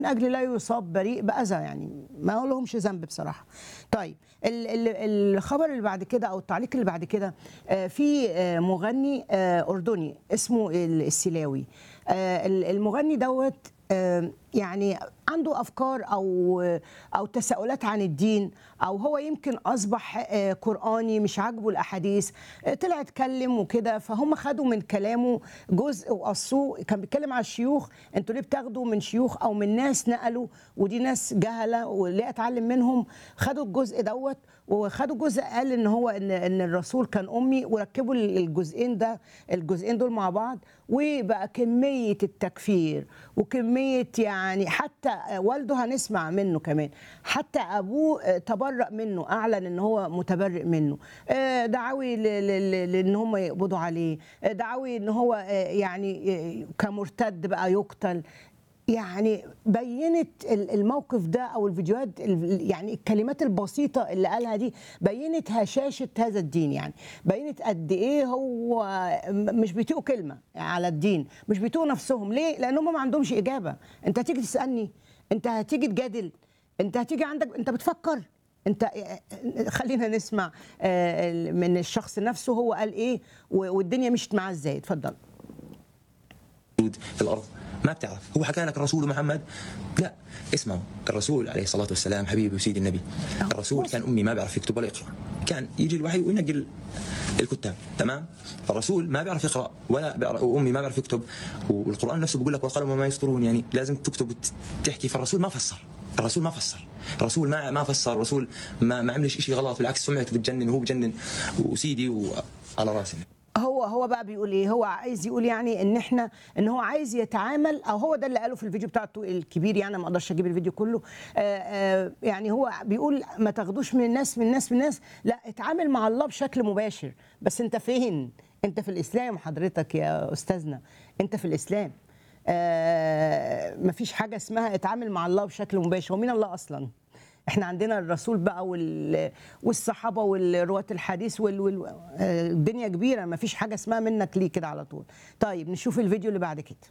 من اجل لا يصاب بريء باذى يعني ما لهمش ذنب بصراحه طيب ال- ال- الخبر اللي بعد كده او التعليق اللي بعد كده آه، في آه، مغني آه، اردني اسمه ال- السلاوي آه، ال- المغني دوت آه، يعني عنده افكار او او تساؤلات عن الدين او هو يمكن اصبح آه، قراني مش عاجبه الاحاديث آه، طلع اتكلم وكده فهم خدوا من كلامه جزء وقصوه كان بيتكلم على الشيوخ انتوا ليه بتاخدوا من شيوخ او من ناس نقلوا ودي ناس جهله وليه اتعلم منهم خدوا الجزء دوت وخدوا جزء قال ان هو ان ان الرسول كان امي وركبوا الجزئين ده الجزئين دول مع بعض وبقى كميه التكفير وكميه يعني حتى والده هنسمع منه كمان حتى ابوه تبرأ منه اعلن ان هو متبرئ منه آه، دعاوي ل- ل- ل- لان هم يقبضوا عليه آه، دعاوي ان هو آه، يعني آه، كمرتد بقى يقتل يعني بينت ال- الموقف ده او الفيديوهات ال- يعني الكلمات البسيطه اللي قالها دي بينت هشاشه هذا الدين يعني بينت قد ايه هو م- مش بيطيقوا كلمه على الدين مش بيطيقوا نفسهم ليه لان هم ما عندهمش اجابه انت هتيجي تسالني انت هتيجي تجادل انت هتيجي عندك انت بتفكر انت خلينا نسمع آه، من الشخص نفسه هو قال ايه و- والدنيا مشت معاه ازاي اتفضل موجود في الارض ما بتعرف هو حكى لك الرسول محمد لا اسمعوا الرسول عليه الصلاه والسلام حبيبي وسيدي النبي الرسول كان امي ما بيعرف يكتب ولا يقرا كان يجي الوحي وينقل الكتاب تمام الرسول ما بيعرف يقرا ولا بيعرف وامي ما بيعرف يكتب والقران نفسه بيقول لك والقلم وما يسطرون يعني لازم تكتب وتحكي فالرسول ما فسر الرسول ما فسر الرسول ما ما فسر الرسول ما ما عملش شيء غلط بالعكس سمعته بتجنن وهو بجنن وسيدي وعلى راسي هو هو بقى بيقول ايه هو عايز يقول يعني ان احنا ان هو عايز يتعامل او هو ده اللي قاله في الفيديو بتاعته الكبير يعني ما اقدرش اجيب الفيديو كله آه آه يعني هو بيقول ما تاخدوش من الناس من الناس من الناس لا اتعامل مع الله بشكل مباشر بس انت فين انت في الاسلام حضرتك يا استاذنا انت في الاسلام آه مفيش حاجه اسمها اتعامل مع الله بشكل مباشر هو مين الله اصلا احنا عندنا الرسول بقى وال... والصحابه والرواة الحديث وال... وال... آه، الدنيا كبيره ما فيش حاجه اسمها منك ليه كده على طول طيب نشوف الفيديو اللي بعد كده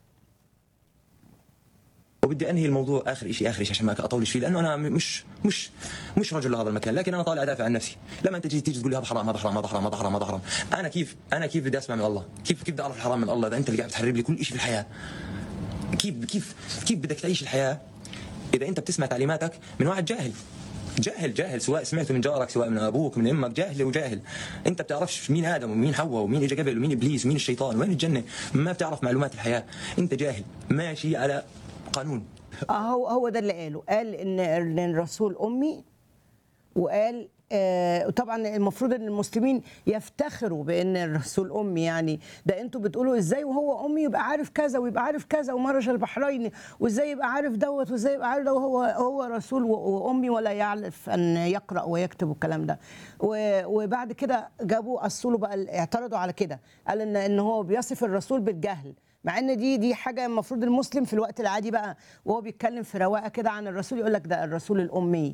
وبدي انهي الموضوع اخر شيء اخر شيء عشان ما اطولش فيه لانه انا مش مش مش رجل لهذا المكان لكن انا طالع ادافع عن نفسي لما انت تيجي تيجي تقول لي هذا حرام هذا حرام هذا حرام هذا حرام هذا حرام انا كيف انا كيف بدي اسمع من الله كيف كيف بدي اعرف الحرام من الله اذا انت اللي قاعد تحرر لي كل شيء في الحياه كيف كيف كيف بدك تعيش الحياه اذا انت بتسمع تعليماتك من واحد جاهل جاهل جاهل سواء سمعته من جارك سواء من ابوك من امك جاهل وجاهل انت بتعرفش مين ادم ومين حواء ومين اجى قبل ومين ابليس ومين الشيطان وين الجنه ما بتعرف معلومات الحياه انت جاهل ماشي على قانون اه هو هو ده اللي قاله قال ان ان الرسول امي وقال آه طبعا المفروض ان المسلمين يفتخروا بان الرسول امي يعني ده انتوا بتقولوا ازاي وهو امي يبقى عارف كذا ويبقى عارف كذا ومرج البحرين وازاي يبقى عارف دوت وازاي يبقى عارف ده وهو هو رسول و- وامي ولا يعرف ان يقرا ويكتب والكلام ده و- وبعد كده جابوا اصلوا بقى اعترضوا على كده قال ان ان هو بيصف الرسول بالجهل مع ان دي دي حاجه المفروض المسلم في الوقت العادي بقى وهو بيتكلم في رواقه كده عن الرسول يقول لك ده الرسول الامي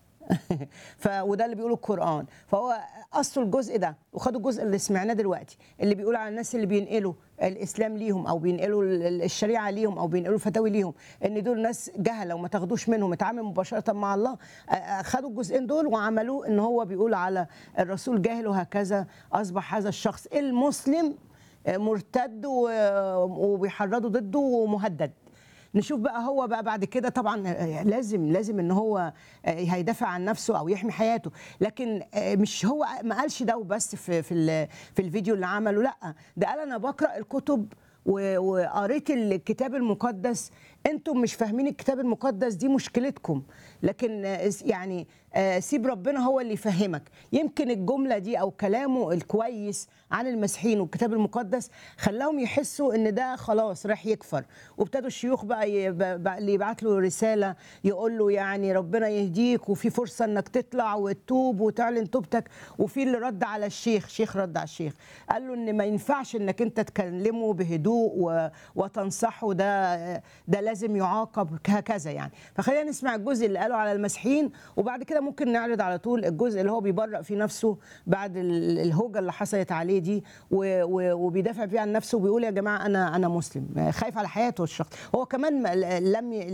ف وده اللي بيقوله القران فهو اصلوا الجزء ده وخدوا الجزء اللي سمعناه دلوقتي اللي بيقول على الناس اللي بينقلوا الاسلام ليهم او بينقلوا ال- ال- الشريعه ليهم او بينقلوا الفتاوي ليهم ان دول ناس جهله وما تاخدوش منهم اتعامل مباشره مع الله آ- آ- خدوا الجزئين دول وعملوه ان هو بيقول على الرسول جاهل وهكذا اصبح هذا الشخص المسلم مرتد و- وبيحرضوا ضده ومهدد نشوف بقى هو بقى بعد كده طبعا لازم لازم ان هو هيدافع عن نفسه او يحمي حياته لكن مش هو ما قالش ده وبس في في ال- في الفيديو اللي عمله لا ده قال انا بقرا الكتب و- وقريت الكتاب المقدس انتم مش فاهمين الكتاب المقدس دي مشكلتكم لكن آه، يعني آه، سيب ربنا هو اللي يفهمك يمكن الجمله دي او كلامه الكويس عن المسيحيين والكتاب المقدس خلاهم يحسوا ان ده خلاص راح يكفر وابتدوا الشيوخ بقى ي- ب- بقى اللي يبعت له رساله يقول له يعني ربنا يهديك وفي فرصه انك تطلع وتتوب وتعلن توبتك وفي اللي رد على الشيخ شيخ رد على الشيخ قال له ان ما ينفعش انك انت تكلمه بهدوء و- وتنصحه ده ده لازم يعاقب هكذا يعني فخلينا نسمع الجزء اللي قاله على المسيحيين وبعد كده ممكن نعرض على طول الجزء اللي هو بيبرأ فيه نفسه بعد ال- الهوجه اللي حصلت عليه دي و- و- وبيدافع فيه عن نفسه وبيقول يا جماعه انا انا مسلم خايف على حياته الشخص هو كمان ما- لم ي-